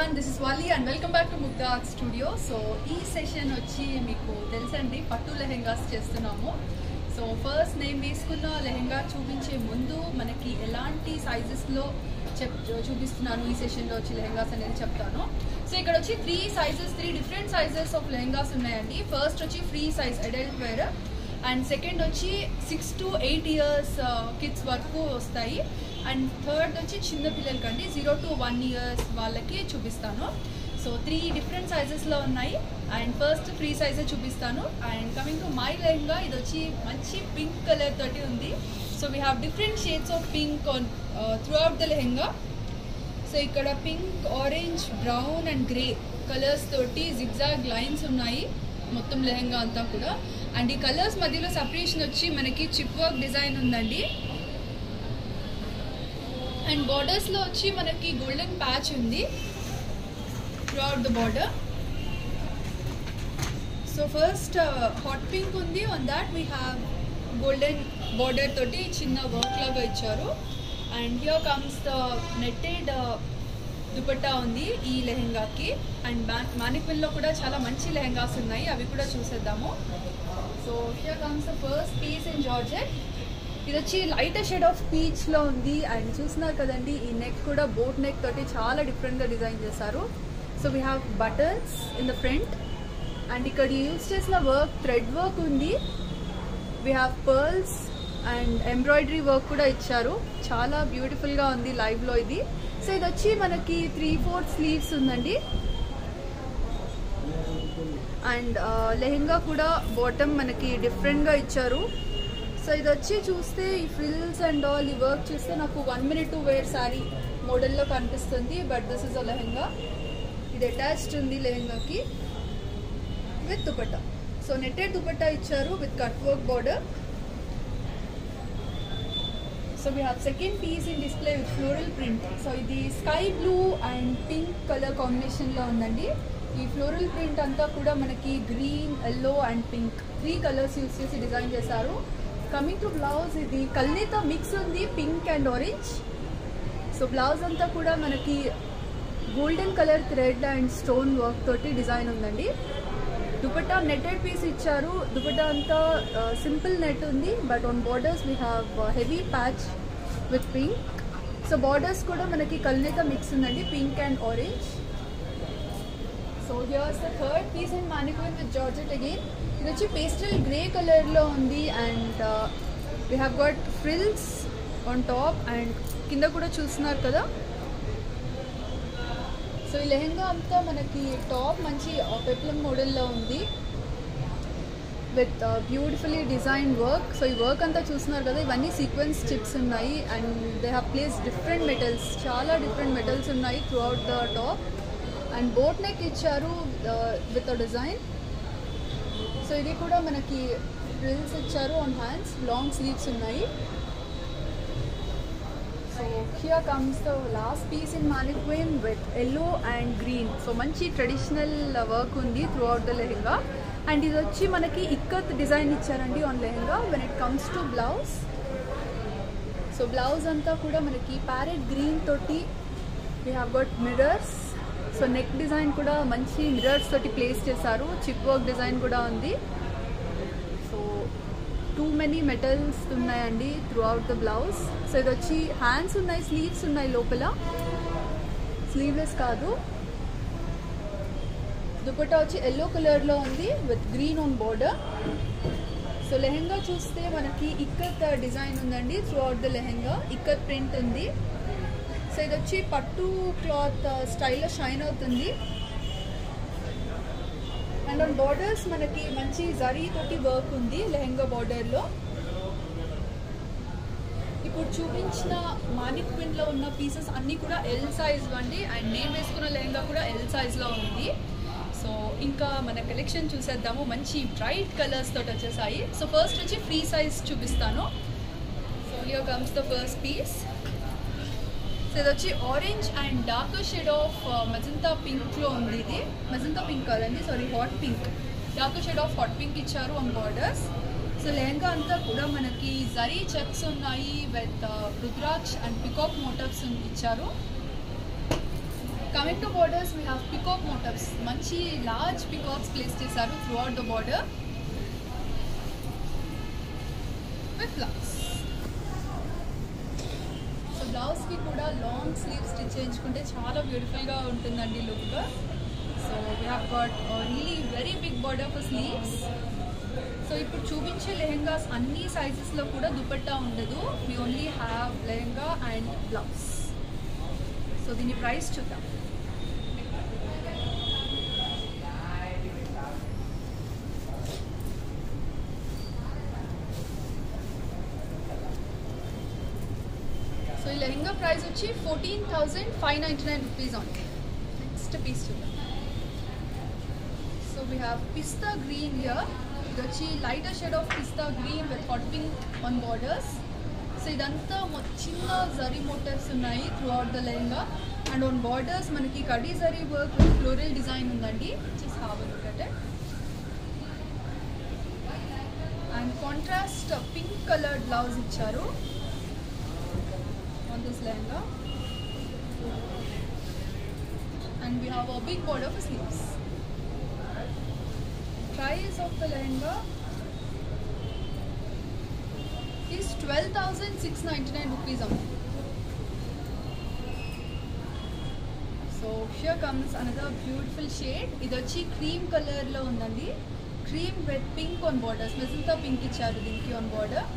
Everyone this is Vali and welcome back to Mugdha studio so ఈ session వచ్చి మీకు తెలుసండి పట్టు లెహెంగాస్ చేస్తున్నాము సో ఫస్ట్ నేను వేసుకున్న లెహెంగా చూపించే ముందు మనకి ఎలాంటి సైజెస్లో చెప్ చూపిస్తున్నాను ఈ సెషన్లో వచ్చి లెహెంగాస్ అనేది చెప్తాను సో ఇక్కడ వచ్చి three sizes three different sizes of lehengas ఉన్నాయండి ఫస్ట్ వచ్చి free size adult wear and second వచ్చి six to eight years kids వరకు వస్తాయి అండ్ థర్డ్ వచ్చి చిన్న పిల్లలకండి జీరో టు వన్ ఇయర్స్ వాళ్ళకి చూపిస్తాను సో త్రీ డిఫరెంట్ సైజెస్లో ఉన్నాయి అండ్ ఫస్ట్ ఫ్రీ సైజే చూపిస్తాను and coming to my lehenga ఇది వచ్చి మంచి పింక్ కలర్ తోటి ఉంది so we have different shades of pink on throughout the lehenga so ఇక్కడ pink orange brown and grey colours తోటి జిగ్జాగ్ లైన్స్ ఉన్నాయి మొత్తం లెహంగా అంతా కూడా అండ్ ఈ కలర్స్ మధ్యలో సపరేషన్ వచ్చి మనకి చిప్ వర్క్ డిజైన్ ఉందండి అండ్ బార్డర్స్లో వచ్చి మనకి గోల్డెన్ ప్యాచ్ ఉంది throughout the border so first hot pink ఉంది on that we have golden border తోటి చిన్న వర్క్ లాగా ఇచ్చారు and here comes the netted dupatta ఉంది ఈ లెహెంగాకి అండ్ మానిక్విల్లో కూడా చాలా మంచి లెహెంగాస్ ఉన్నాయి అవి కూడా చూసేద్దాము so here comes the first piece in georgette ఇది వచ్చి లైట్ షేడ్ ఆఫ్ పీచ్ లో ఉంది అండ్ చూస్తున్నారు కదండి ఈ నెక్ కూడా బోట్ నెక్ తోటి చాలా డిఫరెంట్ గా డిజైన్ చేశారు so we have buttons in the front and ఇక్కడ యూజ్ చేసిన వర్క్ థ్రెడ్ వర్క్ ఉంది we have pearls and embroidery work కూడా ఇచ్చారు చాలా బ్యూటిఫుల్ గా ఉంది లైవ్ లో ఇది సో ఇది వచ్చి మనకి త్రీ ఫోర్త్ స్లీవ్స్ ఉందండి అండ్ లెహెంగా కూడా బాటమ్ మనకి డిఫరెంట్గా ఇచ్చారు సో ఇది వచ్చి చూస్తే ఈ ఫ్రిల్స్ అండ్ ఆల్ ఈ వర్క్ చూస్తే నాకు one minute to wear sari మోడల్లో కనిపిస్తుంది but this is a lehenga ఇది అటాచ్డ్ ఉంది లెహెంగాకి with dupatta so netted dupatta ఇచ్చారు with cut work border so we have second piece in display with floral print so ఇది sky blue and pink colour కాంబినేషన్లో ఉందండి ఈ ఫ్లోరల్ ప్రింట్ అంతా కూడా మనకి green yellow and pink three colours use చేసి design చేశారు కమింగ్ టు బ్లౌజ్ ఇది కల్నీతో మిక్స్ ఉంది pink and orange so blouse అంతా కూడా మనకి golden colour thread and stone work తోటి డిజైన్ ఉందండి దుపట్టా నెట్టెడ్ పీస్ ఇచ్చారు దుపట్టా అంతా సింపుల్ నెట్ ఉంది but on borders we have heavy patch with pink so borders కూడా మనకి కల్నేత మిక్స్ ఉందండి pink and orange so here's the third piece and mannequin with georgette again ఇది వచ్చి పేస్టల్ గ్రే కలర్లో ఉంది and we have got frills on top and కింద కూడా చూస్తున్నారు కదా సో ఈ లెహెంగా అంతా మనకి టాప్ మంచి పెప్లం మోడల్లో ఉంది with beautifully design work so ఈ వర్క్ అంతా చూస్తున్నారు కదా ఇవన్నీ సీక్వెన్స్ చిప్స్ ఉన్నాయి and they have place different metals చాలా డిఫరెంట్ మెటల్స్ ఉన్నాయి throughout the top and boat neck ఇచ్చారు విత్ డిజైన్ సో ఇది కూడా మనకి డ్రిల్స్ ఇచ్చారు ఆన్ హ్యాండ్స్ లాంగ్ స్లీవ్స్ ఉన్నాయి so here comes the last piece in mannequin with yellow and green so మంచి traditional work ఉంది throughout the lehenga and ఇది వచ్చి మనకి ఇక్కత్ డిజైన్ ఇచ్చారండి on lehenga when it comes to blouse so blouse అంతా కూడా మనకి ప్యారెట్ గ్రీన్ తోటి we have got mirrors so neck design కూడా మంచి మిరర్స్ తోటి ప్లేస్ చేశారు చిప్ వర్క్ డిజైన్ కూడా ఉంది సో టూ మెనీ మెటల్స్ ఉన్నాయండి throughout the blouse so ఇది వచ్చి హ్యాండ్స్ ఉన్నాయి స్లీవ్స్ ఉన్నాయి లోపల స్లీవ్లెస్ కాదు దుపట్టా వచ్చి ఎల్లో కలర్లో ఉంది with green on border so lehenga చూస్తే మనకి ఇక్కత్ డిజైన్ ఉందండి throughout the lehenga ikat print ఉంది సో ఇది వచ్చి పట్టు క్లాత్ స్టైల్లో షైన్ అవుతుంది అండ్ ఆన్ బార్డర్స్ మనకి మంచి జరీ తోటి వర్క్ ఉంది లెహెంగా బార్డర్లో ఇప్పుడు చూపించిన మానిక్ ప్రింట్లో ఉన్న పీసెస్ అన్నీ కూడా ఎల్ సైజ్ అండి అండ్ నేను వేసుకున్న లెహెంగా కూడా ఎల్ సైజ్లో ఉంది సో ఇంకా మన కలెక్షన్ చూసేద్దాము మంచి బ్రైట్ కలర్స్ తోటి వచ్చేసాయి సో ఫస్ట్ వచ్చి ఫ్రీ సైజ్ చూపిస్తాను so here comes the first piece so ఇది వచ్చి orange and dark shade of magenta పింక్లో ఉంది ఇది మజంతా పింక్ కాదండి sorry hot pink dark shade of hot pink ఇచ్చారు ఆన్ బార్డర్స్ సో లెహంగా అంతా కూడా మనకి జరీ చెక్స్ ఉన్నాయి with rudraksh and peacock motifs ఇచ్చారు coming to borders we have peacock motors మంచి లార్జ్ పికాక్స్ ప్లేస్ చేశారు throughout the border with blouse so బ్లౌజ్కి కూడా లాంగ్ స్లీవ్స్ స్టిచ్ చేయించుకుంటే చాలా బ్యూటిఫుల్గా ఉంటుందండి look so we have got really very big border for sleeves so ఇప్పుడు చూపించే లెహెంగాస్ అన్ని సైజెస్లో కూడా దుపట్టా ఉండదు we only have lehenga and blouse so దీని ప్రైస్ చూద్దాం సో ఈ లెహెంగా ప్రైస్ వచ్చి fourteen thousand five ninety nine rupees ఉంది నెక్స్ట్ పీస్ చూద్దాం so we have pista green here ఇది వచ్చి lighter shade of pista green with hot pink on borders so ఇదంతా మొ- చిన్న జరీ మోటర్స్ ఉన్నాయి throughout the lehenga and on borders మనకి కడీ zari work with floral design ఉందండి just have look at it and contrast pink colour blouse ఇచ్చారు on this lehenga and we have a big border for sleeves price of the lehenga is 12,699 rupees only. So here comes another beautiful shade ఇది వచ్చి cream కలర్లో ఉందండి cream with pink on borders magenta pink ఇచ్చారు దీనికి on border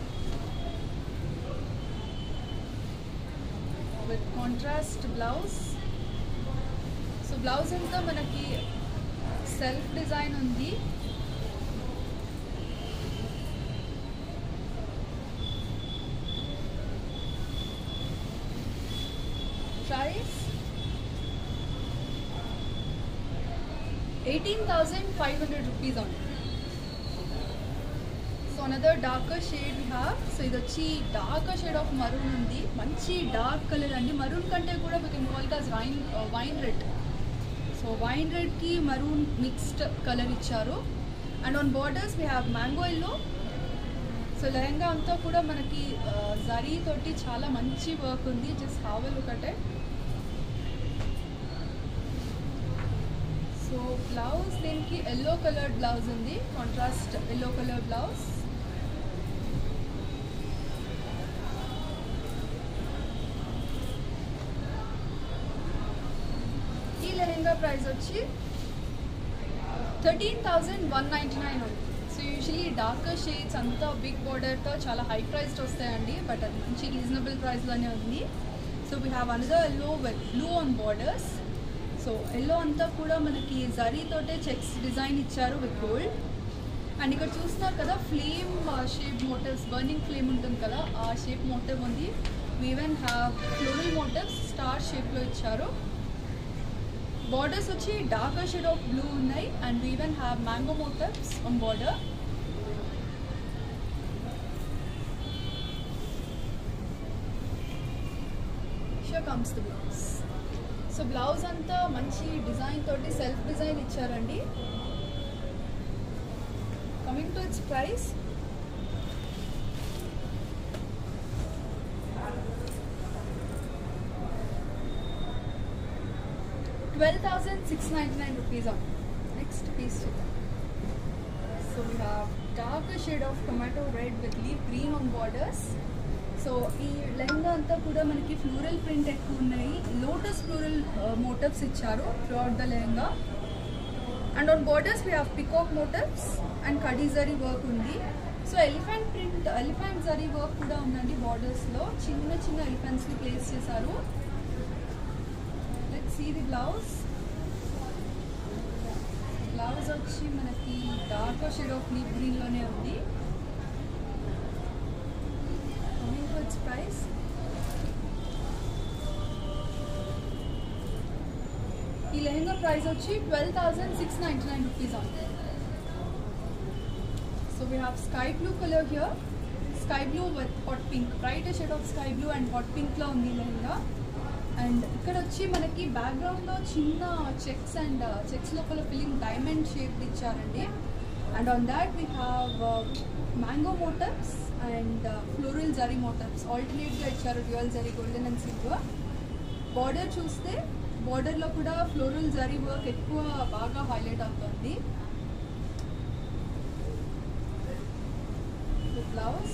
with contrast blouse so blouse అంతా మనకి self design ఉంది price eighteen thousand five hundred rupees ఉంది so another darker shade have so ఇది వచ్చి డార్కర్ షేడ్ ఆఫ్ మరూన్ ఉంది మంచి డార్క్ కలర్ అండి మరూన్ కంటే కూడా with involve as wine wine red so wine రెడ్కి మరూన్ మిక్స్డ్ కలర్ ఇచ్చారు and on borders we have mango yellow so lehenga అంతా కూడా మనకి జరీ తోటి చాలా మంచి వర్క్ ఉంది జస్ట్ హావ్ లుక్ అంటే సో బ్లౌజ్ దీనికి ఎల్లో కలర్ బ్లౌజ్ ఉంది కాంట్రాస్ట్ ఎల్లో కలర్ బ్లౌజ్ ఈ లెహంగా ప్రైస్ వచ్చి thirteen thousand one ninety nine ఉంది సో యూజువలీ డార్కర్ షేడ్స్ అంతా బిగ్ బార్డర్తో చాలా హై ప్రైస్డ్ వస్తాయండి బట్ అది మంచి రీజనబుల్ ప్రైస్లోనే ఉంది so we have another yellow with blue on borders so yellow అంతా కూడా మనకి జరీతోటే చెక్స్ డిజైన్ ఇచ్చారు విత్ గోల్డ్ అండ్ ఇక్కడ చూస్తున్నారు కదా flame shape motifs burning flame ఉంటుంది కదా ఆ షేప్ మోటివ్ ఉంది even have floral motifs star షేప్లో ఇచ్చారు బార్డర్స్ వచ్చి డార్కర్ షేడ్ ఆఫ్ బ్లూ ఉన్నాయి and even have mango motifs on border so comes the blouse so blouse అంతా మంచి డిజైన్ తోటి సెల్ఫ్ డిజైన్ ఇచ్చారండి coming to its price twelve thousand six ninety nine rupees on next piece చూద్దాం so we have dark shade of tomato red with leaf green on borders so ఈ లెహంగా అంతా కూడా మనకి floral print ఎక్కువ ఉన్నాయి lotus floral motifs ఇచ్చారు throughout the lehenga and on borders we have peacock motifs and కడీ zari work ఉంది so elephant print elephant zari work కూడా ఉందండి బార్డర్స్లో చిన్న చిన్న ఎలిఫెంట్స్ని ప్లేస్ చేశారు let see the blouse blouse వచ్చి మనకి డార్క్ షేడ్ ఆఫ్ లీప్ గ్రీన్లోనే ఉంది కమింగ్ టు ఇట్స్ ప్రైస్ ఈ లెహంగా ప్రైస్ వచ్చి twelve thousand six ninety nine rupees ఉంది so we have sky blue colour here sky blue with hot pink bright shade of sky blue and hot పింక్లో ఉంది lehenga and ఇక్కడ వచ్చి మనకి బ్యాక్గ్రౌండ్లో చిన్న చెక్స్ అండ్ చెక్స్ లోపల ఫిలింగ్ డైమండ్ షేప్ ఇచ్చారండి and on that we have mango motors and floral zari motors ఆల్టర్నేట్గా ఇచ్చారు dual zari golden and silver border చూస్తే బార్డర్లో కూడా ఫ్లోరల్ జరీ వర్క్ ఎక్కువ బాగా హైలైట్ అవుతుంది బ్లౌజ్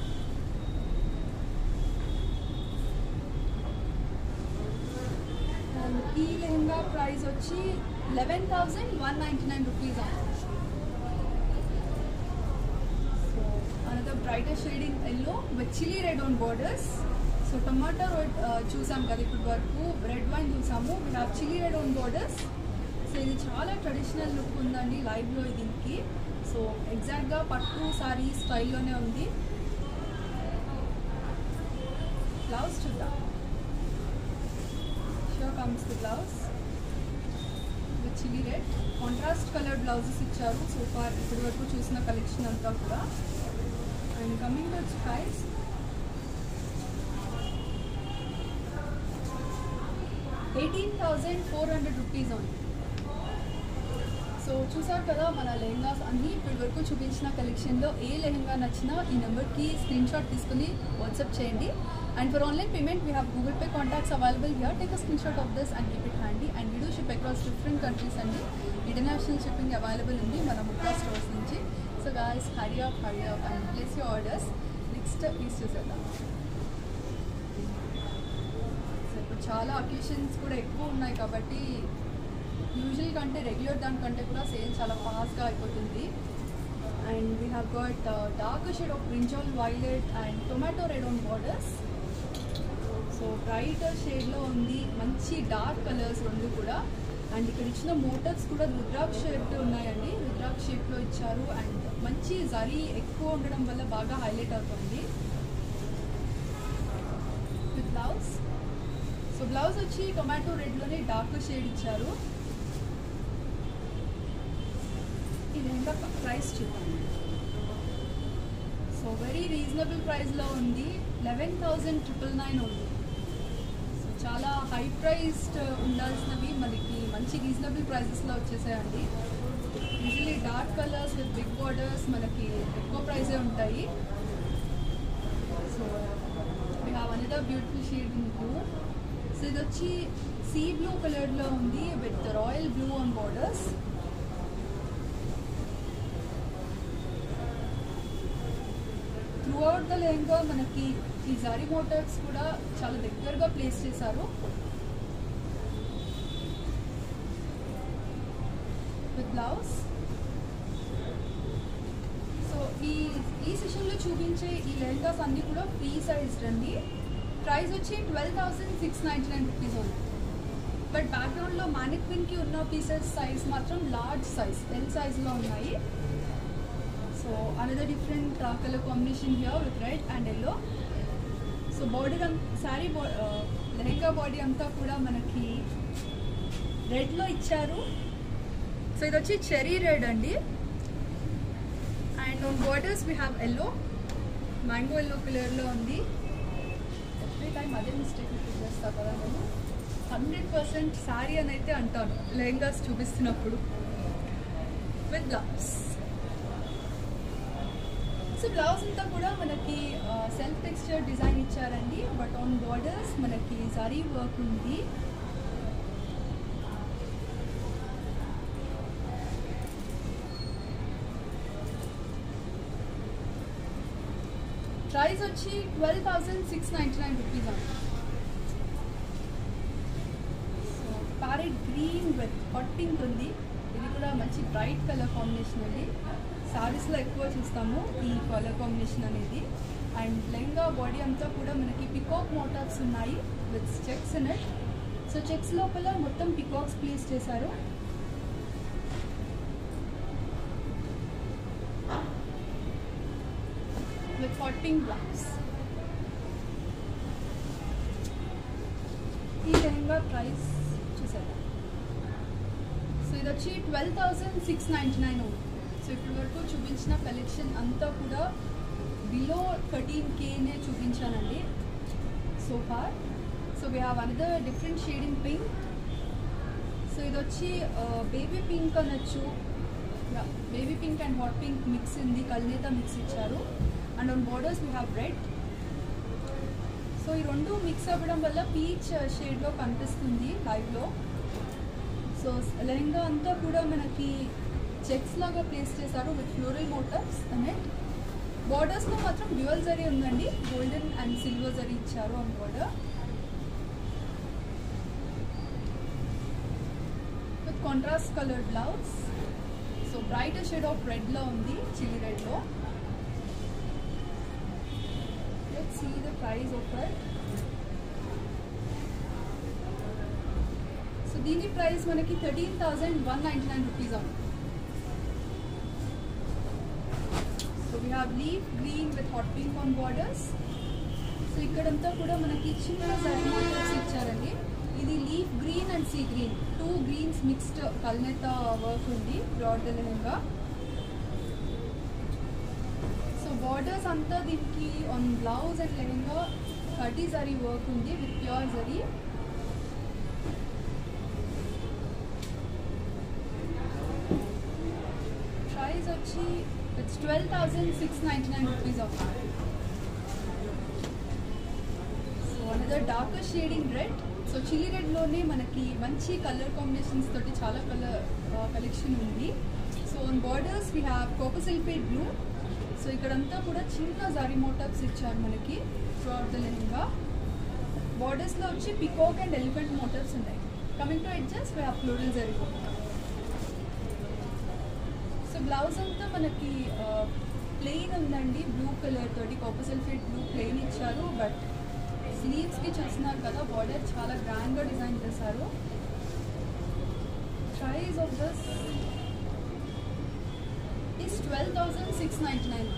ఈ లెహంగా ప్రైస్ వచ్చి eleven thousand one ninety nine rupees so another brighter shading yellow with chilli red on borders so tomato red చూసాం కదా ఇప్పటి వరకు రెడ్ వైన్ చూసాము we have chilli red on borders so ఇది చాలా ట్రెడిషనల్ లుక్ ఉందండి లైవ్లో దీనికి సో ఎగ్జాక్ట్గా పట్టు సారీ స్టైల్లోనే ఉంది బ్లౌజ్ చూద్దాం so comes the blouse with chilli red contrast colour blouses ఇచ్చారు సో ఫార్ ఇప్పటి వరకు చూసిన కలెక్షన్ అంతా కూడా and coming to price eighteen thousand four hundred rupees ఉంది సో చూసారు కదా మన లెహంగాస్ అన్నీ ఇప్పటి వరకు చూపించిన కలెక్షన్లో ఏ లెహంగా నచ్చినా ఈ నెంబర్కి స్క్రీన్ షాట్ తీసుకుని వాట్సాప్ చేయండి and for online payment we have Google Pay contacts available here take a screenshot of this and keep it handy and we do ship across different countries అండి ఇంటర్నేషనల్ షిప్పింగ్ అవైలబుల్ ఉంది మన Mukka stores నుంచి so guys hurry up hurry up and place you orders next please చూసేద్దాం so ఇప్పుడు చాలా occasions కూడా ఎక్కువ ఉన్నాయి కాబట్టి యూజువల్ కంటే రెగ్యులర్ దానికంటే కూడా సేల్ చాలా ఫాస్ట్గా అయిపోతుంది and we have got dark shade of brinjal violet and tomato red on borders so bright షేడ్లో ఉంది మంచి డార్క్ కలర్స్ రెండు కూడా అండ్ ఇక్కడ ఇచ్చిన మోటర్స్ కూడా రుద్రాక్ష షేప్ ఉన్నాయండి రుద్రాక్ష షేప్లో ఇచ్చారు అండ్ మంచి జరీ ఎక్కువ ఉండడం వల్ల బాగా హైలైట్ అవుతుంది విత్ బ్లౌజ్ సో బ్లౌజ్ వచ్చి టొమాటో రెడ్లోనే డార్క్ షేడ్ ఇచ్చారు ఈ లెహంగా ప్రైస్ చూద్దాం సో వెరీ రీజనబుల్ ప్రైస్లో ఉంది లెవెన్ థౌజండ్ ట్రిపుల్ నైన్ ఉంది సో చాలా హై ప్రైస్డ్ ఉండాల్సినవి మనకి మంచి రీజనబుల్ ప్రైజెస్లో వచ్చేసాయండి usually dark colours with big borders మనకి ఎక్కువ ప్రైజే ఉంటాయి so we have another beautiful shade in blue so ఇది వచ్చి సీ బ్లూ కలర్లో ఉంది with royal blue on borders throughout the lehenga మనకి ఈ జారీ మోటార్స్ కూడా చాలా దగ్గరగా ప్లేస్ చేశారు విత్ బ్లౌజ్ సో ఈ ఈ సెషన్లో చూపించే ఈ లెహంగాస్ అన్నీ కూడా ఫ్రీ సైజ్డ్ అండి ప్రైస్ వచ్చి twelve thousand six ninety nine rupees ఉంది బట్ బ్యాక్గ్రౌండ్లో మ్యానిక్విన్కి ఉన్న పీసెస్ సైజ్ మాత్రం లార్జ్ సైజ్ ఎల్ సైజ్లో ఉన్నాయి so another different colour combination here with red and yellow so body sari బా లెహంగా బాడీ అంతా కూడా మనకి రెడ్లో ఇచ్చారు సో ఇది వచ్చి చెరీ రెడ్ అండి and on borders we have yellow mango yellow కలర్లో ఉంది ఎవ్రీ టైం అదే మిస్టేక్ రిపీట్ చేస్తా కదా నేను హండ్రెడ్ పర్సెంట్ శారీ అని అయితే అంటాను లెహంగాస్ చూపిస్తున్నప్పుడు విత్ బ్లౌజ్ సో బ్లౌజ్ అంతా కూడా మనకి సెల్ఫ్ టెక్స్చర్ డిజైన్ ఇచ్చారండి బట్ ఆన్ బార్డర్స్ మనకి జరీ వర్క్ ఉంది ప్రైస్ వచ్చి twelve thousand six ninety nine rupees అండి so parrot green with hot pink ఉంది ఇది కూడా మంచి బ్రైట్ కలర్ కాంబినేషన్ అండి శారీస్లో ఎక్కువ చూస్తాము ఈ కలర్ కాంబినేషన్ అనేది అండ్ లెహంగా బాడీ అంతా కూడా మనకి పికాక్ మోటార్స్ ఉన్నాయి with checks in it so checks లోపల మొత్తం పికాక్స్ ప్లేస్ చేశారు విత్ హాట్ పింక్ బ్లౌజ్ ఈ లెహంగా ప్రైస్ చూసారా సో ఇది వచ్చి twelve thousand six ninety nine so ఇప్పటి వరకు చూపించిన కలెక్షన్ అంతా కూడా బిలో థర్టీన్ కేనే చూపించానండి so far so we have another different shade in pink so ఇది వచ్చి బేబీ పింక్ అనొచ్చు baby pink and hot pink mix ఉంది కల్నేత మిక్స్ ఇచ్చారు and on borders we have red so so ఈ రెండు మిక్స్ అవ్వడం వల్ల పీచ్ షేడ్లో కనిపిస్తుంది లైవ్లో సో లెహంగా అంతా కూడా మనకి చెక్స్ లాగా ప్లేస్ చేశారు విత్ ఫ్లోరల్ మోటర్స్ నెట్ బార్డర్స్లో మాత్రం డ్యూయల్ జరీ ఉందండి గోల్డెన్ అండ్ సిల్వర్ జరీ ఇచ్చారు on border with contrast colour blouse so bright shade of రెడ్లో ఉంది చిల్లీ రెడ్లో let's see the price of it so దీని ప్రైస్ మనకి thirteen thousand one ninety nine rupees అవుతుంది so we have leaf green with hot pink on borders so ఇక్కడంతా కూడా మనకి చిన్న జరీ మోటర్స్ ఇచ్చారండి ఇది leaf green and sea green two greens mixed కల్నేత వర్క్ ఉంది బ్రాడ్ లెహంగా సో బార్డర్స్ అంతా దీనికి ఆన్ బ్లౌజ్ అండ్ లెహంగా కటీ జరీ వర్క్ ఉంది విత్ ప్యూర్ జరీ ప్రైస్ వచ్చి it's twelve thousand six ninety nine rupees అవుతుంది so another darker shading red so chilli రెడ్లోనే మనకి మంచి కలర్ కాంబినేషన్స్ తోటి చాలా కలర్ కలెక్షన్ ఉంది so on borders we have కోకో సిల్పేట్ బ్లూ సో ఇక్కడంతా కూడా చిన్న జారీ మోటాప్స్ ఇచ్చారు మనకి త్రూఅవుట్ ద లెహంగా బార్డర్స్లో వచ్చి పికాక్ అండ్ ఎలిఫెంట్ మోటాప్స్ ఉన్నాయి coming to edges we have floral zari so blouse అంతా మనకి ప్లెయిన్ ఉందండి బ్లూ కలర్ తోటి కాపర్ సల్ఫేట్ బ్లూ ప్లెయిన్ ఇచ్చారు బట్ స్లీవ్స్కి చూస్తున్నారు కదా బార్డర్ చాలా గ్రాండ్గా డిజైన్ చేశారు price of this is twelve thousand six ninety nine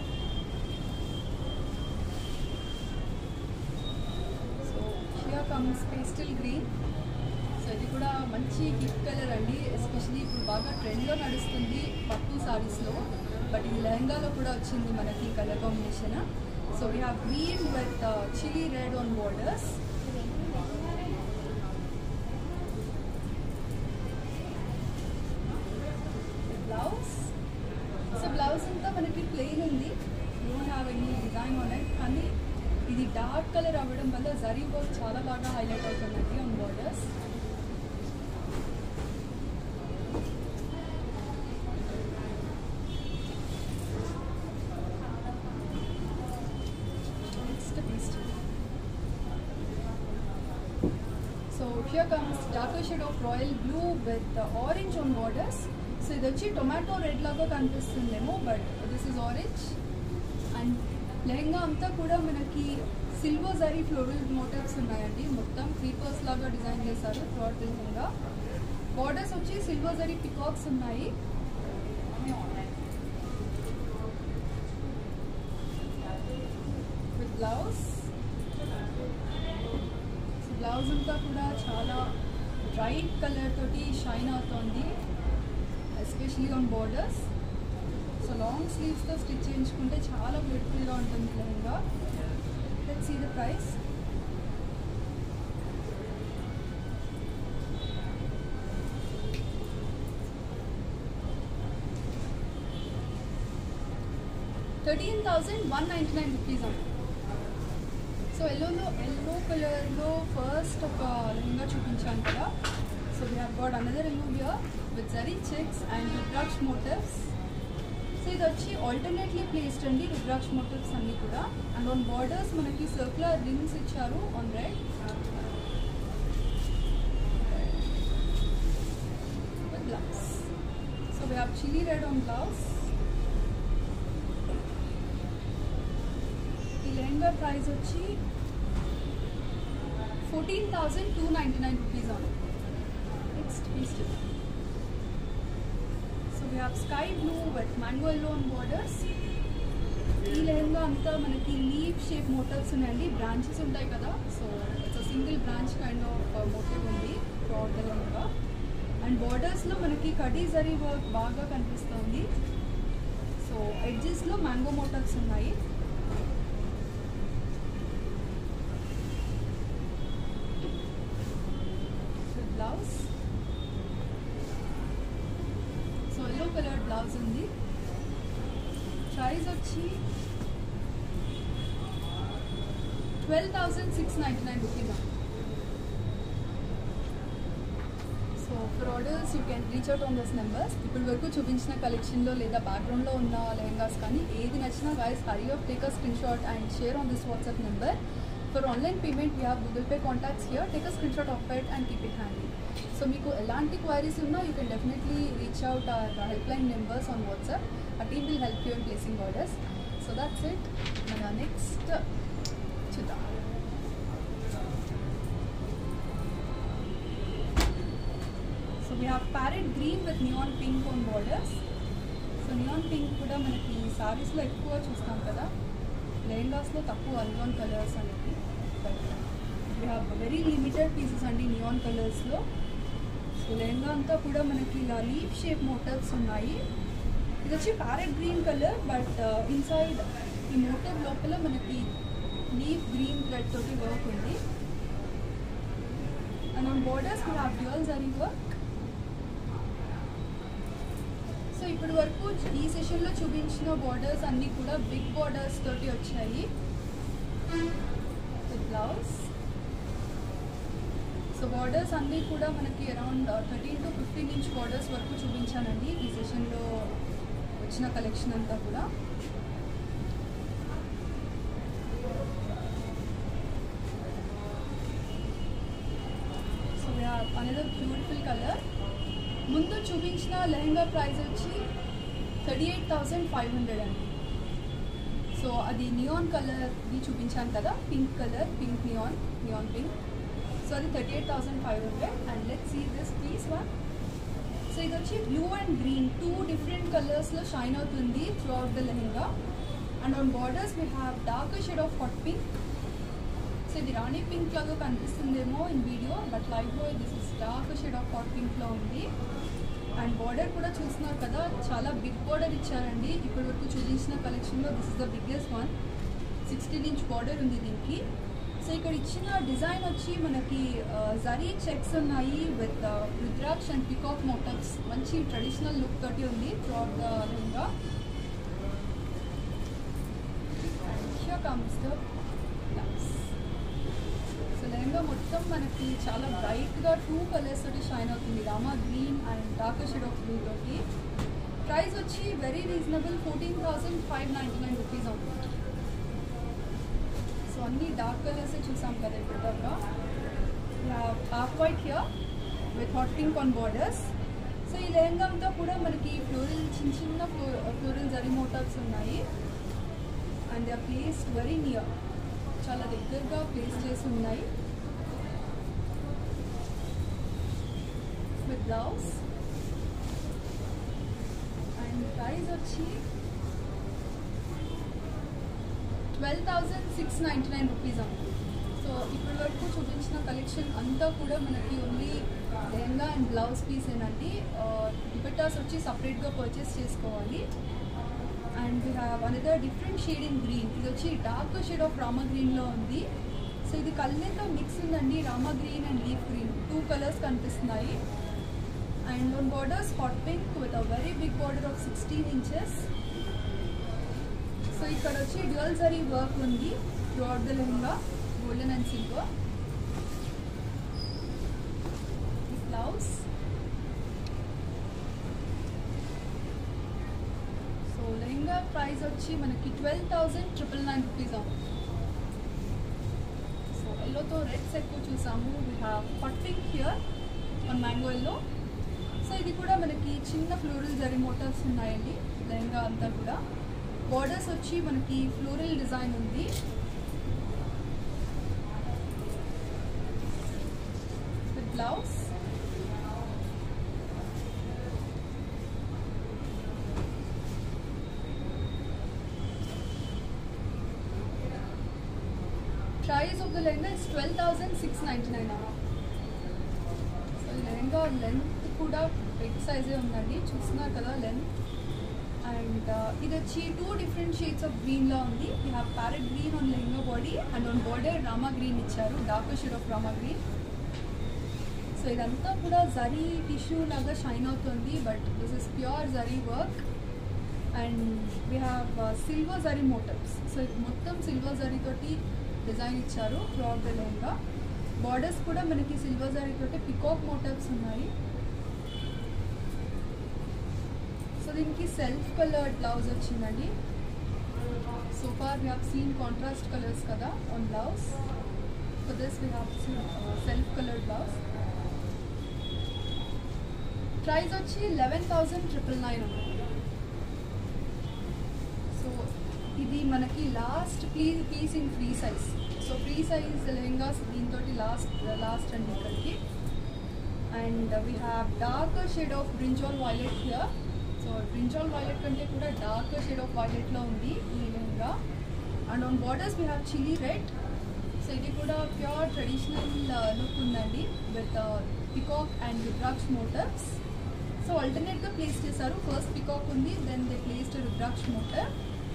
so here comes pastel green so ఇది కూడా మంచి గిఫ్ట్ కలర్ అండి ఎస్పెషలీ ఇప్పుడు బాగా ట్రెండ్లో నడుస్తుంది పట్టు సారీస్లో బట్ ఈ లెహంగాలో కూడా వచ్చింది మనకి colour combination so we have green with chilli red on borders blouse so blouse అంతా మనకి ప్లెయిన్ ఉంది don't have any design on it కానీ ఇది డార్క్ కలర్ అవ్వడం వల్ల జరీ వర్క్ చాలా బాగా హైలైట్ అవుతుందండి on borders Next piece. So here comes darker shade of royal blue with the orange on borders. So ఇది వచ్చి టొమాటో రెడ్ లాగా కనిపిస్తుందేమో but this is orange and lehenga అంతా కూడా మనకి సిల్వర్ జరీ ఫ్లోరల్ మోటివ్స్ ఉన్నాయండి మొత్తం క్రీపర్స్ లాగా డిజైన్ చేశారు థ్రోట్ లెహంగా బార్డర్స్ వచ్చి సిల్వర్ జరీ పికాక్స్ ఉన్నాయి విత్ బ్లౌజ్ బ్లౌజ్ అంతా కూడా చాలా బ్రైట్ కలర్ తోటి షైన్ అవుతుంది especially on borders so long స్లీవ్స్తో స్టిచ్ చేయించుకుంటే చాలా బ్యూటిఫుల్గా ఉంటుంది lehenga let see the price thirteen thousand one ninety nine rupees అండి సో ఎల్లోలో ఎల్లో కలర్లో ఫస్ట్ ఒక లెహంగా చూపించాను కదా so we have got another yellow here with zari checks and rudraksha motifs so ఇది వచ్చి ఆల్టర్నేట్లీ ప్లేస్డ్ అండి రుద్రాక్ష మోటివ్స్ అన్నీ కూడా అండ్ ఆన్ బార్డర్స్ మనకి సర్క్యులర్ రింగ్స్ ఇచ్చారు on red with blouse so we have chilli red on blouse ఈ lehenga price వచ్చి fourteen thousand two ninety nine rupees on next piece so we have sky blue with mango yellow on borders ఈ లెహంగా అంతా మనకి leaf shape motifs ఉన్నాయండి branches ఉంటాయి కదా so it's single branch kind of motif ఉంది throughout the lehenga and బార్డర్స్లో మనకి కడీ జరీ వర్క్ బాగా కనిపిస్తుంది సో ఎడ్జెస్లో మ్యాంగో మోటివ్స్ ఉన్నాయి blouse so yellow colour blouse ఉంది ప్రైస్ వచ్చి twelve thousand six ninety nine rupees so for orders you can reach out on those numbers ఇప్పటి వరకు చూపించిన కలెక్షన్లో లేదా బ్యాక్గ్రౌండ్లో ఉన్న లెహంగాస్ కానీ ఏది నచ్చినా guys hurry up take a screenshot and share on this WhatsApp number for online payment we have Google Pay contacts here take a screenshot of it and keep it handy so మీకు ఎలాంటి క్వైరీస్ ఉన్నా you can definitely reach out our help line numbers on WhatsApp ఆ team will help you in placing orders so that's it మన next చూద్దాం so we have parrot green with neon pink on borders so neon pink కూడా మనకి సారీస్లో ఎక్కువ చూస్తాం కదా లెహంగాస్లో తక్కువ నియాన్ కలర్స్ అనేది but we have very limited pieces అండి నియాన్ కలర్స్లో సో లెహంగా అంతా కూడా మనకి ఇలా లీఫ్ షేప్ మోటర్స్ ఉన్నాయి ఇది వచ్చి parrot green colour but inside ఈ మోటర్ లోపల మనకి లీఫ్ గ్రీన్ థ్రెడ్ తోటి వర్క్ ఉంది and on borders we have dual zari work so ఇప్పటి వరకు ఈ సెషన్లో చూపించిన బార్డర్స్ అన్నీ కూడా బిగ్ బార్డర్స్ తోటి వచ్చాయి బ్లౌజ్ సో బార్డర్స్ అన్నీ కూడా మనకి around thirteen to fifteen inch borders వరకు చూపించానండి ఈ సెషన్లో వచ్చిన కలెక్షన్ అంతా కూడా సో అనదర్ బ్యూటిఫుల్ కలర్ ముందు చూపించిన లెహంగా ప్రైస్ వచ్చి thirty eight thousand five hundred అండి సో అది నియాన్ కలర్ది చూపించాను కదా pink colour pink neon neon pink so అది thirty eight thousand five hundred and let see this please one so ఇది వచ్చి blue and green two different కలర్స్లో shine అవుతుంది throughout the lehenga and on borders we have dark shade of hot pink so ఇది rani pink లాగా కనిపిస్తుందేమో in video but లైవ్లో this is dark shade of hot పింక్లో ఉంది అండ్ బార్డర్ కూడా చూస్తున్నారు కదా చాలా బిగ్ బార్డర్ ఇచ్చారండి ఇప్పటి వరకు చూపించిన కలెక్షన్లో this is the biggest one sixteen inch border ఉంది దీనికి సో ఇక్కడ ఇచ్చిన డిజైన్ వచ్చి మనకి జరీ చెక్స్ ఉన్నాయి with rudraksha and peacock motifs మంచి ట్రెడిషనల్ లుక్ తోటి ఉంది throughout the lehenga and here comes the blouse so lehenga మొత్తం మనకి చాలా బ్రైట్గా టూ కలర్స్ తోటి షైన్ అవుతుంది rama green and dark shade of blue తోటి ప్రైస్ వచ్చి very reasonable fourteen thousand five ninety nine rupees అవుతుంది సో అన్ని డార్క్ కలర్స్ చూసాం కదా ఇప్పుడు దాకా half white here with hot pink on borders so ఈ లెహంగా అంతా కూడా మనకి ఫ్లోరల్ చిన్న చిన్న ఫ్లో ఫ్లోరల్ జరీ మోటార్స్ ఉన్నాయి and they are placed very near చాలా దగ్గరగా ప్లేస్ చేసి ఉన్నాయి విత్ బ్లౌజ్ అండ్ ప్రైస్ వచ్చి twelve thousand six ninety nine rupees అవుతుంది సో ఇప్పటి వరకు చూపించిన కలెక్షన్ అంతా కూడా మనకి only lehenga and blouse piece ఏనండి దుపట్టాస్ వచ్చి సపరేట్గా పర్చేస్ చేసుకోవాలి and we have another different shade in green ఇది వచ్చి డార్క్ షేడ్ ఆఫ్ రామా గ్రీన్లో ఉంది సో ఇది కల్లెతో మిక్స్ ఉందండి rama green and leaf green two colours కనిపిస్తున్నాయి and on borders hot pink with a very big border of sixteen inches so ఇక్కడ వచ్చి డ్యూయల్ జరీ వర్క్ ఉంది throughout the lehenga golden and silver blouse so lehenga price వచ్చి మనకి twelve thousand triple nine rupees అవుతుంది so ఎల్లోతో reds ఎక్కువ చూసాము we have hot pink here one mango yellow so ఇది కూడా మనకి చిన్న ఫ్లోరల్ జరీ మోటార్స్ ఉన్నాయండి లెహంగా అంతా కూడా బార్డర్స్ వచ్చి మనకి ఫ్లోరల్ డిజైన్ ఉంది with blouse price of the lehenga is twelve thousand six ninety nine so ఈ లెహంగా లెంత్ కూడా బిగ్ సైజే ఉందండి చూస్తున్నారు కదా లెంత్ అండ్ ఇది వచ్చి టూ డిఫరెంట్ షేడ్స్ ఆఫ్ గ్రీన్లో ఉంది you have parrot green on lehenga body and on border rama green ఇచ్చారు dark shade of rama green so ఇదంతా కూడా జరీ టిష్యూ లాగా షైన్ అవుతుంది but this is pure zari work and we have silver zari motifs so ఇది మొత్తం silver zari తోటి డిజైన్ ఇచ్చారు ఫ్రాక్ లెహంగా బార్డర్స్ కూడా మనకి సిల్వర్ జరీ తోటి పికాక్ మోటివ్స్ ఉన్నాయి సో దీనికి సెల్ఫ్ కలర్ బ్లౌజ్ వచ్చిందండి so far we have seen contrast colours కదా on blouse for this we have seen self colour blouse price వచ్చి లెవెన్ థౌజండ్ ట్రిపుల్ నైన్ ఉంది so ఇది మనకి లాస్ట్ పీ piece in free size so free size lehengas దీంతో last last అండి ఇక్కడికి and we have dark shade of brinjal violet here so brinjal violet కంటే కూడా డార్క్ షేడ్ ఆఫ్ వైలెట్లో ఉంది ఈ lehenga and on borders we have chilli red so ఇది కూడా ప్యూర్ ట్రెడిషనల్ లుక్ ఉందండి with peacock and rudraksha motifs so ఆల్టర్నేట్గా place చేశారు ఫస్ట్ పికాక్ ఉంది then they placed rudraksha motif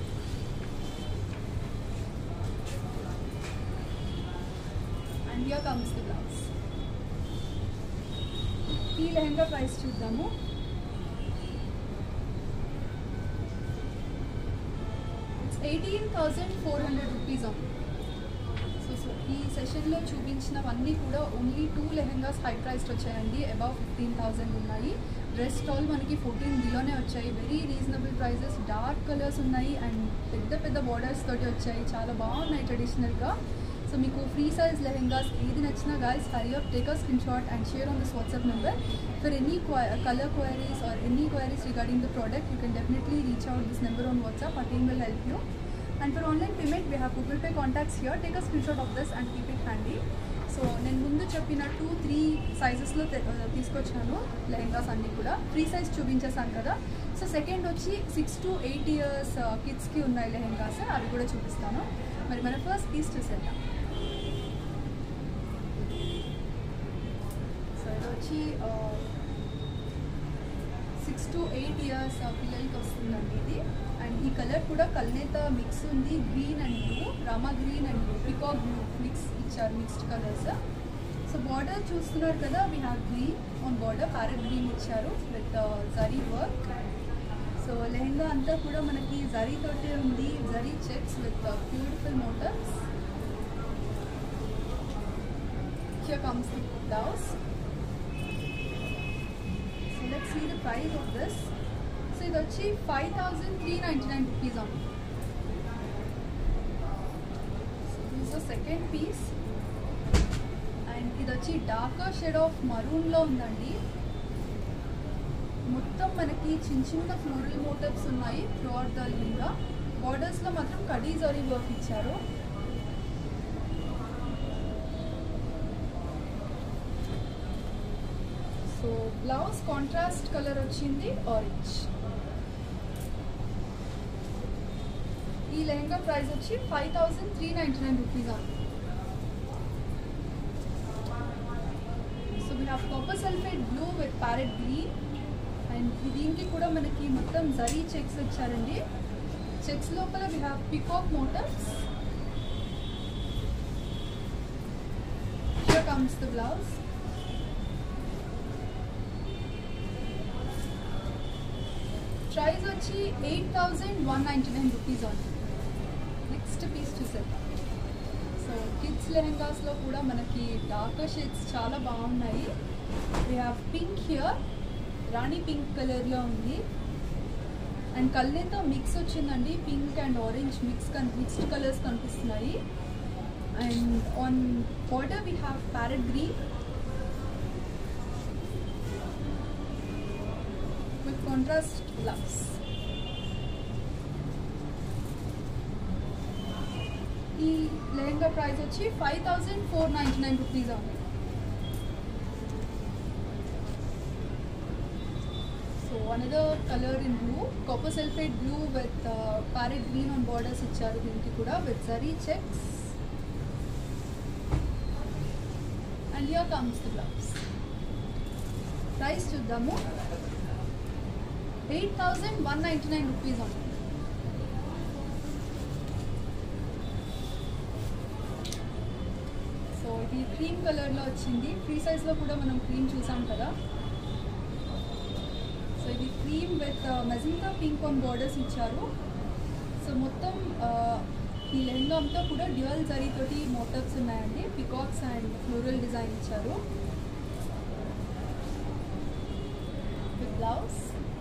and here comes the blouse ఈ లెహంగా ప్రైస్ చూద్దాము it's eighteen thousand four hundred rupees on so so ఈ సెషన్లో చూపించినవన్నీ కూడా only two lehengas high priced వచ్చాయండి అబౌవ్ ఫిఫ్టీన్ థౌజండ్ ఉన్నాయి రెస్ట్ ఆల్ మనకి ఫోర్టీన్ బిలోనే వచ్చాయి very reasonable prices dark colours ఉన్నాయి అండ్ పెద్ద పెద్ద బార్డర్స్ తోటి వచ్చాయి చాలా బాగున్నాయి ట్రెడిషనల్గా సో మీకు ఫ్రీ సైజ్ లెహెంగాస్ ఏది నచ్చినా guys hurry up take a screenshot and share on this WhatsApp number for any colour queries or any queries regarding the product you can definitely reach out this number on WhatsApp ఆ team will help you and for online payment we have Google Pay contacts here take a screenshot of this and keep it handy so నేను ముందు చెప్పిన two three సైజెస్లో తీసుకొచ్చాను లెహెంగాస్ అన్నీ కూడా free size చూపించేసాను కదా so second వచ్చి six to eight years కిడ్స్కి ఉన్నాయి లెహెంగాస్ అవి కూడా చూపిస్తాను మరి మన ఫస్ట్ పీస్ చూసేద్దాం సో ఇది వచ్చి సిక్స్ టు ఎయిట్ ఇయర్స్ పిల్లలకి వస్తుందండి ఇది అండ్ ఈ కలర్ కూడా కల్నేత మిక్స్ ఉంది green and blue rama green and blue peacock blue mix ఇచ్చారు మిక్స్డ్ కలర్స్ సో బార్డర్ చూస్తున్నారు కదా we have green on border parrot green ఇచ్చారు with zari work so lehenga అంతా కూడా మనకి జరీ తోటే ఉంది zari checks with beautiful motifs Here comes the blouse. So let's see the price of this. So ఇది వచ్చి five thousand three ninety nine rupees ఉంది so this second piece and ఇది వచ్చి డార్కర్ షేడ్ ఆఫ్ మరూన్లో ఉందండి మొత్తం మనకి చిన్న చిన్న ఫ్లోరల్ మోటివ్స్ ఉన్నాయి ప్యూర్ ద లింగా బార్డర్స్లో మాత్రం కడీ జరీ వర్క్ ఇచ్చారు సో బ్లౌజ్ కాంట్రాస్ట్ కలర్ వచ్చింది ఆరెంజ్ ఈ లెహంగా ప్రైస్ వచ్చి five thousand three ninety nine rupees ఉంది so we have copper sulphate blue with parrot green and దీనికి కూడా మనకి మొత్తం జరీ చెక్స్ వచ్చారండి చెక్స్ లోపల we have peacock motifs Here comes the blouse. Price వచ్చి eight thousand one ninety nine rupees ఉంది next piece చూసేద్దాం సో కిడ్స్ లెహెంగాస్లో కూడా మనకి డార్కర్ షేడ్స్ చాలా బాగున్నాయి we have pink here rani pink కలర్లో ఉంది అండ్ కల్నేతో మిక్స్ వచ్చిందండి పింక్ అండ్ ఆరెంజ్ మిక్స్ కన్ మిక్స్డ్ కలర్స్ కనిపిస్తున్నాయి and on border we have parrot green with contrast gloves. ఈ లెహంగా ప్రైస్ వచ్చి five thousand four ninety nine rupees ఉంది so another colour in blue copper sulphate blue with parrot green on borders ఇచ్చారు దీనికి కూడా with zari checks and here comes the blouse price చూద్దాము eight thousand one ninety nine rupees ఉంది so ఇది cream కలర్లో వచ్చింది free సైజ్లో కూడా మనం క్రీమ్ చూసాం కదా సో ఇది cream with magenta pink on borders ఇచ్చారు సో మొత్తం ఈ లెహంగా అంతా కూడా డ్యూయల్ జరీ తోటి మోటప్స్ ఉన్నాయండి పికాక్స్ అండ్ ఫ్లోరల్ డిజైన్ ఇచ్చారు with blouse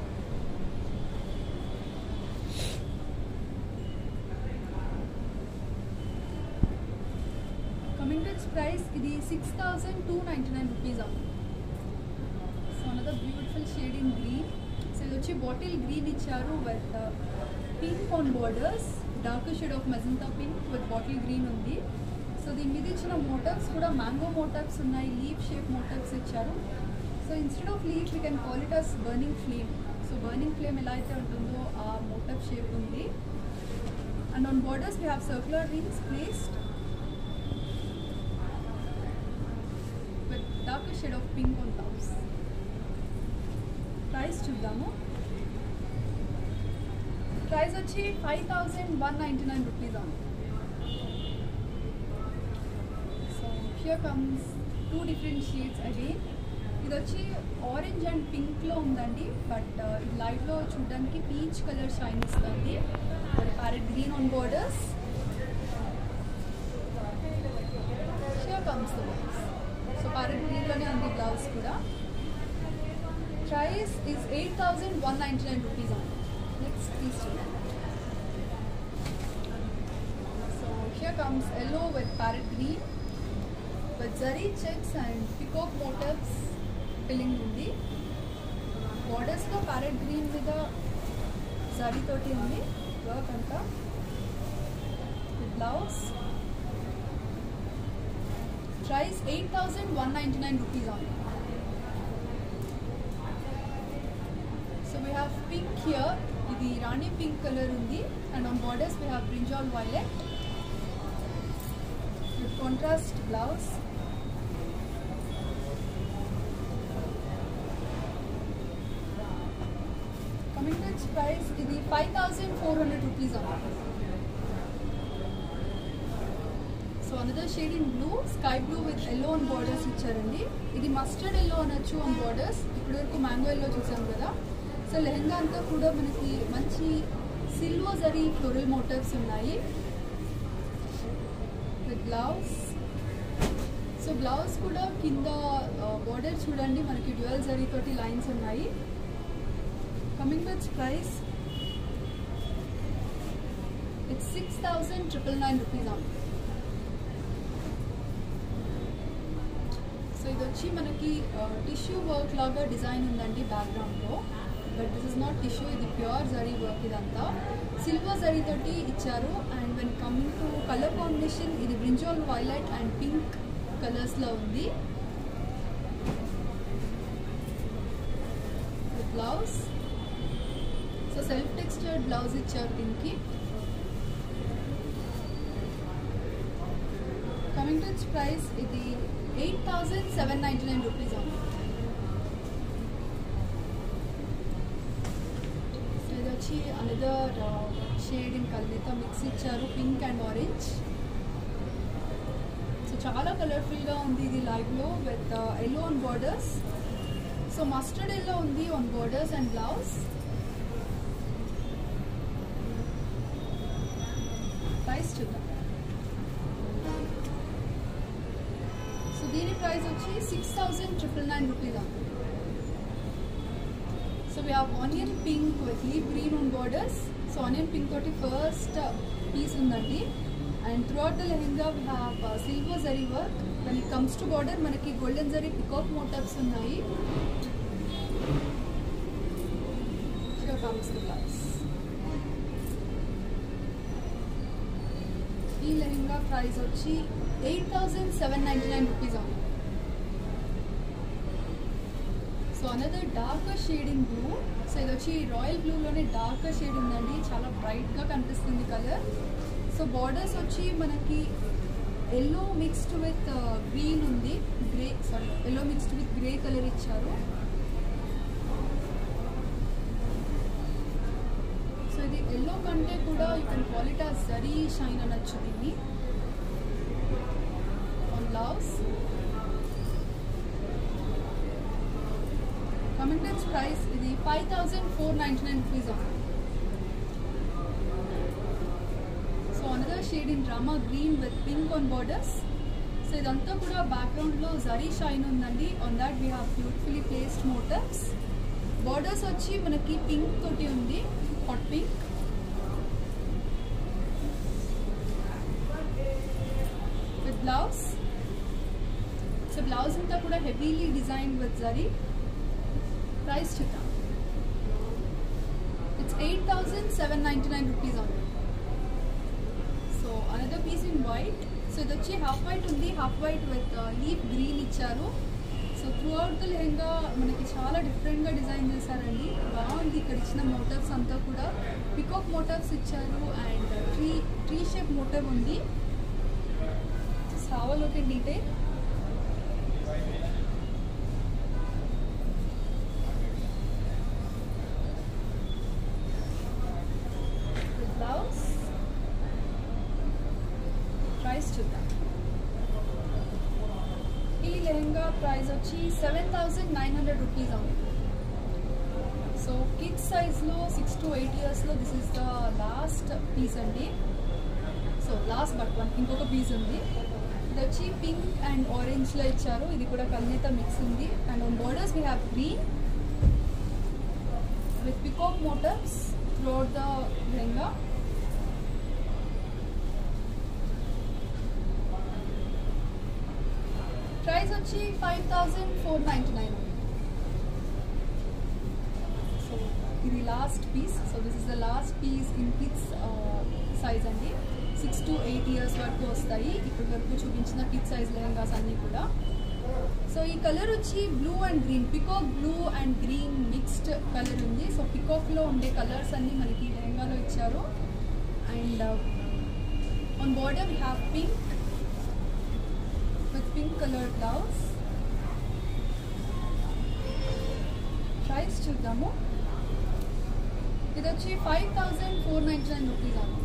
coming to its price ఇది six thousand two ninety nine rupees అవుతుంది so another beautiful shade in green so ఇది వచ్చి బాటిల్ గ్రీన్ ఇచ్చారు with pink on borders dark shade of magenta pink with bottle green ఉంది so దీని మీద ఇచ్చిన motifs కూడా మ్యాంగో మోటర్స్ ఉన్నాయి లీఫ్ షేప్ మోటర్స్ ఇచ్చారు so instead of leaf we can call it us burning flame so burning flame ఎలా అయితే ఉంటుందో ఆ మోటప్ షేప్ ఉంది and on borders we have circular rings placed with dark shade of pink on tops price చూద్దాము price వచ్చి five thousand one ninety nine rupees అవును so here comes two different shades again ఇది వచ్చి orange and పింక్లో ఉందండి but ఇది లైవ్లో చూడడానికి peach colour shine ఇస్తుంది parrot green on borders here comes the blouse so parrot గ్రీన్లోనే ఉంది బ్లౌజ్ కూడా price is eight thousand one ninety nine rupees అండి నెక్స్ట్ ప్లీజ్ చూడండి so here comes yellow with parrot green with zari checks and peacock motifs filling ఉంది బార్డర్స్లో parrot green మీద జరీ తోటి ఉంది వర్క్ అంతా blouse price eight thousand one ninety nine rupees on so we have pink here ఇది rani pink colour ఉంది and on borders we have brinjal violet with contrast blouse coming to its price ఇది five thousand four hundred rupees అన్నమాట so another shade in blue sky blue with yellow on borders ఇచ్చారండి ఇది mustard yellow అనొచ్చు on borders ఇప్పటివరకు mango yellow చూసాం కదా so lehenga అంతా కూడా మనకి మంచి సిల్వర్ జరీ ఫ్లోరల్ మోటివ్స్ ఉన్నాయి విత్ బ్లౌజ్ సో బ్లౌజ్ కూడా కింద బార్డర్ చూడండి మనకి డ్యూయల్ జరీ తోటి లైన్స్ ఉన్నాయి coming to price its six thousand triple nine rupees అవుతుంది సో ఇది వచ్చి మనకి టిష్యూ వర్క్ లాగా డిజైన్ ఉందండి బ్యాక్గ్రౌండ్లో but this is not tissue ఇది ప్యూర్ జరీ వర్క్ ఇదంతా సిల్వర్ జరీ తోటి ఇచ్చారు and when coming to colour combination ఇది బ్రింజాల్ వైలెట్ అండ్ పింక్ కలర్స్లో ఉంది blouse so self textured blouse ఇచ్చారు దీనికి కమింగ్ టు ఇట్స్ ప్రైస్ ఇది eight thousand seven ninety nine rupees అవుతుంది సో ఇది వచ్చి అనదర్ షేడ్ ఇన్ కల్దీతో మిక్స్ ఇచ్చారు పింక్ అండ్ ఆరెంజ్ సో చాలా కలర్ఫుల్గా ఉంది ఇది లైవ్లో with yellow on borders so mustard yellow ఉంది on borders and blouse price చూద్దాం సో దీని ప్రైస్ వచ్చి six thousand triple nine rupees so we have onion pink with leaf green on borders so onion pink తోటి first piece ఉందండి and throughout the lehenga we have silver zari work when it comes to border మనకి golden zari peacock motifs ఉన్నాయి Here comes the blouse. ఈ lehenga price వచ్చి eight thousand seven ninety nine rupees అవుతుంది so another darker shade in blue so ఇది వచ్చి royal బ్లూలోనే darker shade ఉందండి చాలా బ్రైట్గా కనిపిస్తుంది కలర్ సో బార్డర్స్ వచ్చి మనకి ఎల్లో మిక్స్డ్ విత్ గ్రీన్ ఉంది grey sorry yellow mixed with grey colour ఇచ్చారు సో ఇది ఎల్లో కంటే కూడా యూ కెన్ కాల్ ఇట్ ఆ జరీ షైన్ అనొచ్చు దీన్ని on blouse coming to price ఇది five thousand four ninety nine rupees so another shade in drama green with pink on borders so ఇదంతా కూడా బ్యాక్గ్రౌండ్లో జరీ షైన్ ఉందండి on that we have beautifully placed motifs borders వచ్చి మనకి pink తోటి ఉంది hot pink with blouse so blouse అంతా కూడా heavily design with zari price చూద్దాం it's eight thousand seven ninety nine rupees on so another piece in white so ఇది వచ్చి half white ఉంది half white with leaf green ఇచ్చారు so throughout the lehenga మనకి చాలా డిఫరెంట్గా డిజైన్ చేశారండి బాగుంది ఇక్కడ ఇచ్చిన మోటార్స్ అంతా కూడా పికాక్ మోటార్స్ ఇచ్చారు and tree tree shape motif ఉంది have look in detail blouse price చూద్దాం ఈ లెహంగా ప్రైస్ వచ్చి seven thousand nine hundred rupees అవుతుంది సో కిడ్స్ సైజ్లో సిక్స్ టు ఎయిట్ ఇయర్స్లో this is the last piece అండి సో లాస్ట్ బట్ వన్ ఇంకొక piece ఉంది ఇది వచ్చి పింక్ అండ్ ఆరెంజ్లో ఇచ్చారు ఇది కూడా కల్నేత మిక్స్ ఉంది and on borders we have green with peacock motors throughout the lehenga price వచ్చి five thousand four ninety nine so ఇది last piece so this is the last piece in kids size అండి six to eight years వరకు వస్తాయి ఇప్పటి వరకు చూపించిన kid size lehengas అన్నీ కూడా సో ఈ కలర్ వచ్చి blue and green peacock blue and green mixed colour ఉంది సో పికాక్లో ఉండే కలర్స్ అన్నీ మనకి లెహంగాలో ఇచ్చారు and on border we have pink with pink colored blouse. Price చూద్దాము ఇది వచ్చి five thousand four ninety nine rupees అమ్మ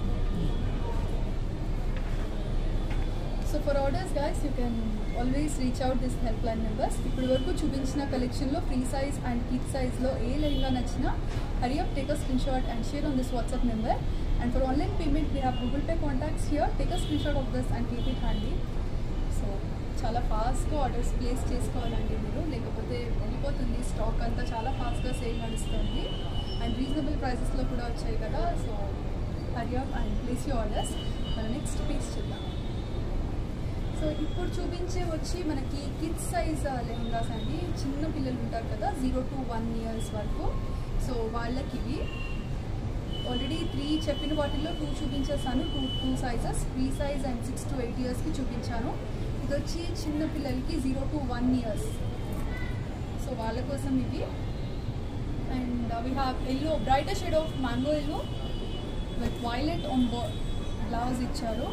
so for orders guys you can always reach out this help line numbers ఇప్పటి వరకు చూపించిన కలెక్షన్లో ఫ్రీ సైజ్ అండ్ కిడ్ సైజ్లో ఏ లెహంగా నచ్చినా hurry up take a screenshot and share on this WhatsApp number and for online payment we have Google Pay contacts here take a screenshot of this and keep it handy so చాలా ఫాస్ట్గా orders place చేసుకోవాలండి మీరు లేకపోతే వెళ్ళిపోతుంది stock అంతా చాలా ఫాస్ట్గా sale నడుస్తుంది అండ్ రీజనబుల్ ప్రైసెస్లో కూడా వచ్చాయి కదా so hurry up and place you orders మన నెక్స్ట్ పీస్ చూద్దాం సో ఇప్పుడు చూపించే వచ్చి మనకి కిడ్స్ సైజ్ లెహంగాస్ అండి చిన్న పిల్లలు ఉంటారు కదా జీరో టు వన్ ఇయర్స్ వరకు సో వాళ్ళకి ఇవి ఆల్రెడీ త్రీ చెప్పిన వాటిల్లో టూ చూపించేసాను two two sizes three size and six to eight ఇయర్స్కి చూపించాను ఇది వచ్చి చిన్న పిల్లలకి zero to one years so వాళ్ళ కోసం ఇవి and we have yellow brighter shade of mango yellow with violet on blouse ఇచ్చారు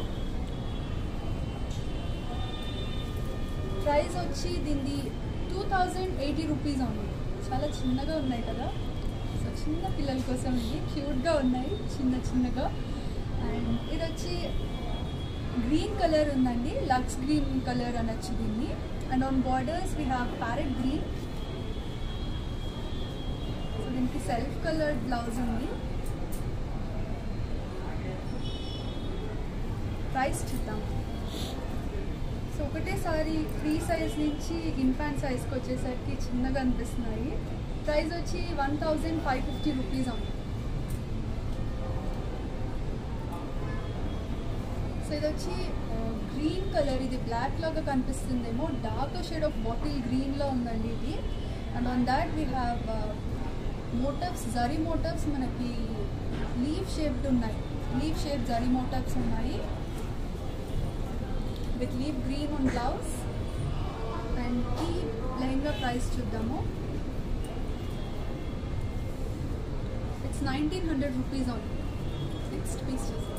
ప్రైస్ వచ్చి దీన్ని టూ థౌజండ్ ఎయిటీ రూపీస్ ఉంది చాలా చిన్నగా ఉన్నాయి కదా సో చిన్న పిల్లల కోసం ఇవి క్యూట్గా ఉన్నాయి చిన్న చిన్నగా అండ్ ఇది వచ్చి గ్రీన్ కలర్ ఉందండి లక్స్ గ్రీన్ కలర్ అనొచ్చు దీన్ని and on borders we have parrot green so దీనికి సెల్ఫ్ కలర్డ్ బ్లౌజ్ ఉంది ప్రైస్ చూద్దాం సో ఒకటేసారి ఫ్రీ సైజ్ నుంచి ఇన్ఫాంట్ సైజ్కి వచ్చేసరికి చిన్నగా అనిపిస్తున్నాయి ప్రైస్ వచ్చి one thousand five fifty rupees ఉంది సో ఇది వచ్చి గ్రీన్ కలర్ ఇది బ్లాక్ లాగా కనిపిస్తుందేమో డార్క్ షేడ్ ఆఫ్ బాటిల్ గ్రీన్లో ఉందండి ఇది and on that we have motifs zari motifs మనకి లీవ్ షేప్డ్ ఉన్నాయి లీవ్ షేప్ జరీ మోటర్స్ ఉన్నాయి with leaf green on blouse and ఈ లెహంగా ప్రైస్ చూద్దాము it's nineteen hundred rupees on next piece చూద్దాం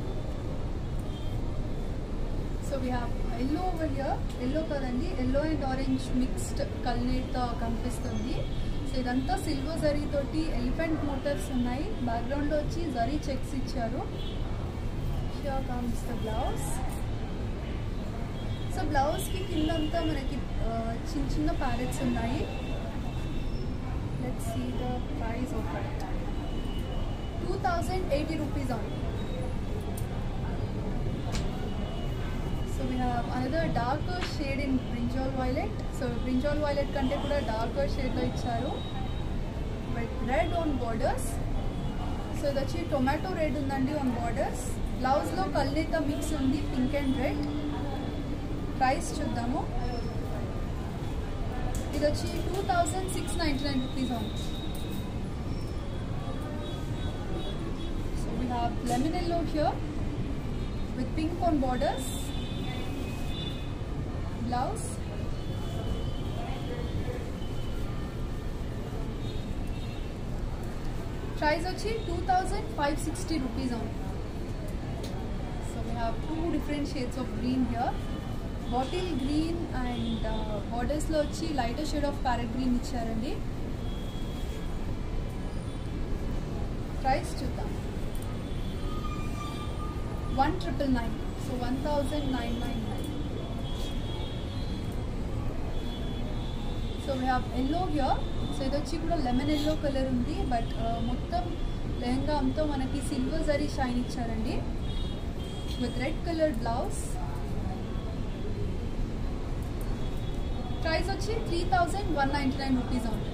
so we have yellow over year yellow కదండి yellow and orange mixed కల్నేట్ కనిపిస్తుంది so ఇదంతా silver zari తోటి ఎలిఫెంట్ మోటర్స్ ఉన్నాయి బ్యాక్గ్రౌండ్లో వచ్చి జరీ చెక్స్ ఇచ్చారు here comes the blouse so బ్లౌజ్కి కిందంతా మనకి ఆ, చిన్న చిన్న ప్యారెట్స్ ఉన్నాయి let's see the price of it two thousand eighty rupees on so we have another dark shade in brinjal violet so brinjal violet కంటే కూడా డార్క్ షేడ్లో ఇచ్చారు with red on borders so ఇది వచ్చి టొమాటో రెడ్ ఉందండి on borders బ్లౌజ్లో కల్నేత mix ఉంది పింక్ అండ్ రెడ్ ప్రైస్ చూద్దాము ఇది వచ్చి two thousand six ninety nine rupees ఉంది so we have lemon yellow here with pink on borders blouse price వచ్చి two thousand five sixty rupees ఉంది so we have two different shades of green here bottle green and బార్డర్స్లో వచ్చి lighter shade of parrot green ఇచ్చారండి price చూద్దాం one triple nine so one thousand nine nine nine so we have yellow here so ఇది వచ్చి కూడా lemon yellow colour ఉంది but మొత్తం లెహంగా అంతా మనకి సిల్వర్ జరీ షైన్ ఇచ్చారండి with red colour blouse price వచ్చి three thousand one ninety nine rupees ఉంటుంది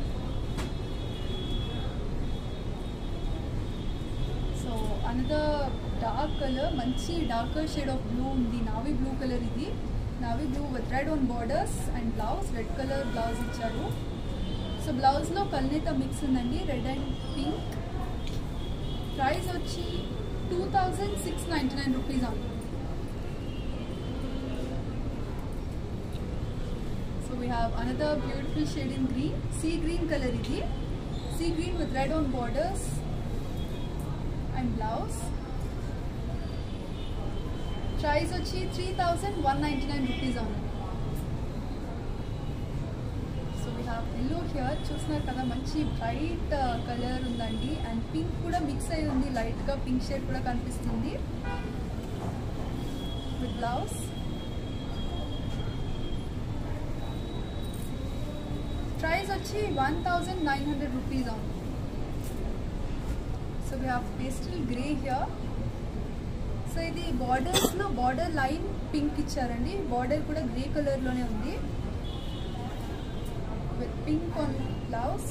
సో అనదర్ డార్క్ కలర్ మంచి డార్కర్ షేడ్ ఆఫ్ బ్లూ ఉంది నావీ బ్లూ కలర్ ఇది navy blue with red on borders and blouse red colour blouse ఇచ్చారు so బ్లౌజ్లో కల్నేత mix ఉందండి red and pink price వచ్చి two thousand six ninety nine rupees ఉంది so we have another beautiful shade in green sea green colour ఇది sea green with red on borders and blouse price వచ్చి three thousand one ninety nine rupees అవును so we have yellow here చూస్తున్నారు కదా మంచి bright colour ఉందండి and pink కూడా mix అయి ఉంది లైట్గా పింక్ షేడ్ కూడా కనిపిస్తుంది విత్ బ్లౌజ్ ప్రైస్ వచ్చి one thousand nine hundred rupees అవును so we have pastel grey here so ఇది బార్డర్స్లో బార్డర్ లైన్ పింక్ ఇచ్చారండి బార్డర్ కూడా గ్రే కలర్లోనే ఉంది with pink on blouse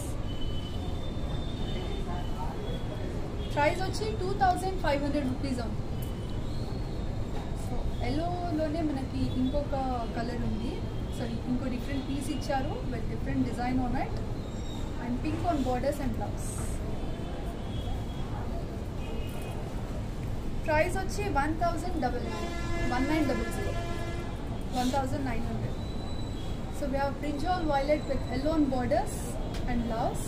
price వచ్చి two thousand five hundred rupees ఉంది సో ఎల్లోలోనే మనకి ఇంకొక కలర్ ఉంది సారీ ఇంకో డిఫరెంట్ పీస్ ఇచ్చారు with different design on it and pink on borders and blouse price వచ్చి one thousand double nine one nine double zero one thousand nine hundred so we have brinjal violet with yellow on borders and blouse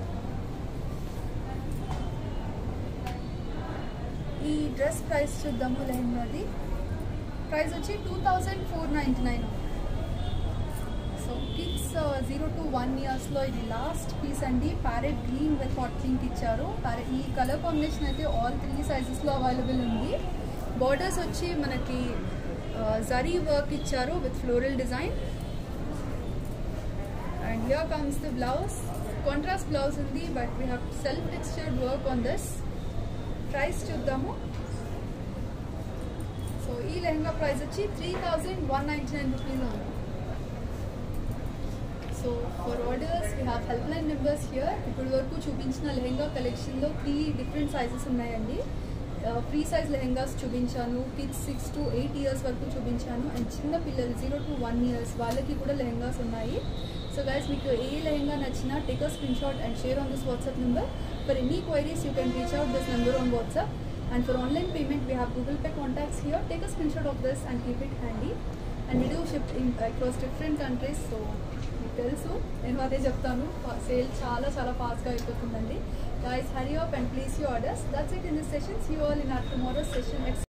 ఈ dress price చూద్దాము లెహంగాది price వచ్చి two thousand four ninety nine so kids zero to one ఇయర్స్లో ఇది last piece అండి parrot green with hot pink ఇచ్చారు parrot ఈ colour combination అయితే ఆల్ త్రీ సైజెస్లో అవైలబుల్ ఉంది బార్డర్స్ వచ్చి మనకి జరీ వర్క్ ఇచ్చారు with floral design and here comes the blouse contrast blouse ఉంది but we have self textured work on this price చూద్దాము సో ఈ లెహంగా ప్రైస్ వచ్చి three thousand one ninety nine rupees ఉంది so for orders we have help line numbers here ఇప్పటి వరకు చూపించిన లెహంగా కలెక్షన్లో three different sizes ఉన్నాయండి ఫ్రీ సైజ్ లెహంగాస్ చూపించాను kids six to eight years వరకు చూపించాను అండ్ చిన్న పిల్లలు జీరో టు వన్ ఇయర్స్ వాళ్ళకి కూడా లెహంగాస్ ఉన్నాయి సో గైస్ మీకు ఏ లెహంగా నచ్చినా take a screenshot and share on this WhatsApp number for any queries you can reach out this number on WhatsApp and for online payment we have Google Pay contacts here take a screenshot of this and keep it handy and we do shift in across different countries so మీకు తెలుసు నేను అదే చెప్తాను sale చాలా చాలా ఫాస్ట్గా అయిపోతుందండి guys hurry up and please you orders that's it in this session see all in our tomorrow session